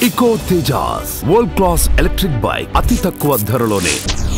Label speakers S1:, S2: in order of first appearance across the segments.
S1: ఇకో Tejas world class electric bike అతి తక్కువ ధరలోనే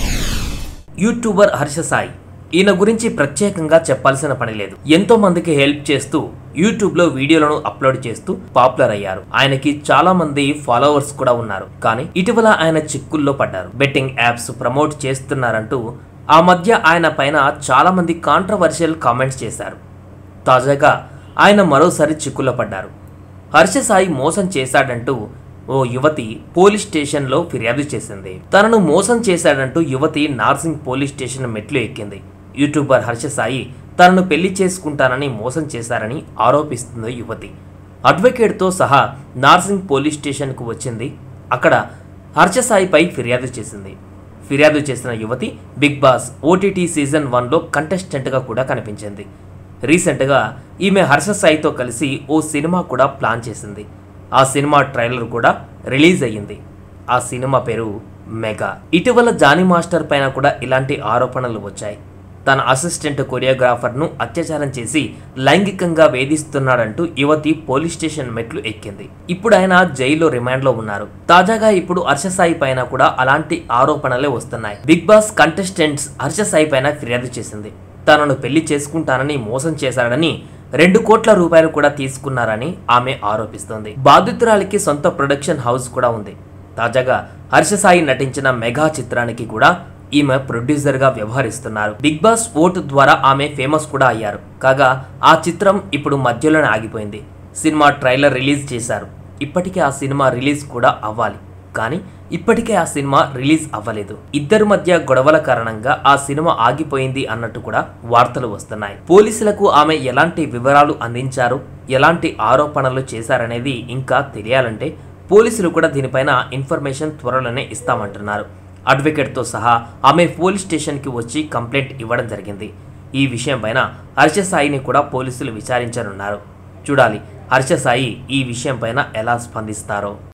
S2: YouTuber Harsha Sai ఈయన గురించి ప్రత్యేకంగా చెప్పాల్సిన పని లేదు ఎంతో మందికి హెల్ప్ చేస్తూ యూట్యూబ్ లో వీడియోలను అప్లోడ్ చేస్తూ పాపులర్ అయ్యారు ఆయనకి చాలా మంది ఫాలోవర్స్ కూడా ఉన్నారు కానీ ఇటీవల ఆయన చిక్కుల్లో పడ్డారు బెట్టింగ్ యాప్స్ ప్రమోట్ చేస్తున్నారంటూ ఆ మధ్య ఆయన పైన చాలా మంది కాంట్రవర్షియల్ కామెంట్స్ చేశారు తాజాగా ఆయన మరోసారి చిక్కుల్లో పడ్డారు హర్ష సాయి మోసం చేశాడంటూ ఓ యువతి పోలీస్ స్టేషన్లో ఫిర్యాదు చేసింది తనను మోసం చేశాడంటూ యువతి నార్సింగ్ పోలీస్ స్టేషన్ మెట్లు ఎక్కింది యూట్యూబర్ హర్ష సాయి తనను పెళ్లి చేసుకుంటానని మోసం చేశారని ఆరోపిస్తుంది యువతి అడ్వకేట్తో సహా నార్సింగ్ పోలీస్ స్టేషన్కు వచ్చింది అక్కడ హర్ష సాయిపై ఫిర్యాదు చేసింది ఫిర్యాదు చేసిన యువతి బిగ్ బాస్ ఓటీటీ సీజన్ వన్లో కంటెస్టెంట్గా కూడా కనిపించింది రీసెంట్గా ఈమె హర్ష సాయితో కలిసి ఓ సినిమా కూడా ప్లాన్ చేసింది ఆ సినిమా ట్రైలర్ కూడా రిలీజ్ అయ్యింది ఆ సినిమా పేరు మెగా ఇటీవల జానీ మాస్టర్ పైన కూడా ఇలాంటి ఆరోపణలు వచ్చాయి తన అసిస్టెంట్ కొరియోగ్రాఫర్ను అత్యాచారం చేసి లైంగికంగా వేధిస్తున్నాడంటూ యువతి పోలీస్ స్టేషన్ మెట్లు ఎక్కింది ఇప్పుడు ఆయన జైల్లో రిమాండ్లో ఉన్నారు తాజాగా ఇప్పుడు హర్ష సాయి పైన కూడా అలాంటి ఆరోపణలే వస్తున్నాయి Bigg Boss contestants Harsha Sai పైన ఫిర్యాదు చేసింది తనను పెళ్లి చేసుకుంటానని మోసం చేశాడని రెండు కోట్ల రూపాయలు కూడా తీసుకున్నారని ఆమె ఆరోపిస్తోంది బాధితురాలికి సొంత ప్రొడక్షన్ హౌస్ కూడా ఉంది తాజాగా హర్ష సాయి నటించిన మెగా చిత్రానికి కూడా ఈమె ప్రొడ్యూసర్ గా వ్యవహరిస్తున్నారు బిగ్ బాస్ ఓటు ద్వారా ఆమె ఫేమస్ కూడా అయ్యారు కాగా ఆ చిత్రం ఇప్పుడు మధ్యలోనే ఆగిపోయింది సినిమా ట్రైలర్ రిలీజ్ చేశారు ఇప్పటికే ఆ సినిమా రిలీజ్ కూడా అవ్వాలి కానీ ఇప్పటికే ఆ సినిమా రిలీజ్ అవ్వలేదు ఇద్దరి మధ్య గొడవల కారణంగా ఆ సినిమా ఆగిపోయింది అన్నట్టు కూడా వార్తలు వస్తున్నాయి పోలీసులకు ఆమె ఎలాంటి వివరాలు అందించారు ఎలాంటి ఆరోపణలు చేశారనేది ఇంకా తెలియాలంటే పోలీసులు కూడా దీనిపైన ఇన్ఫర్మేషన్ త్వరలోనే ఇస్తామంటున్నారు అడ్వకేట్తో సహా ఆమె పోలీస్ స్టేషన్కి వచ్చి కంప్లైంట్ ఇవ్వడం జరిగింది ఈ విషయం పైన హర్ష సాయిని కూడా పోలీసులు విచారించనున్నారు చూడాలి హర్ష సాయి ఈ విషయం పైన ఎలా స్పందిస్తారో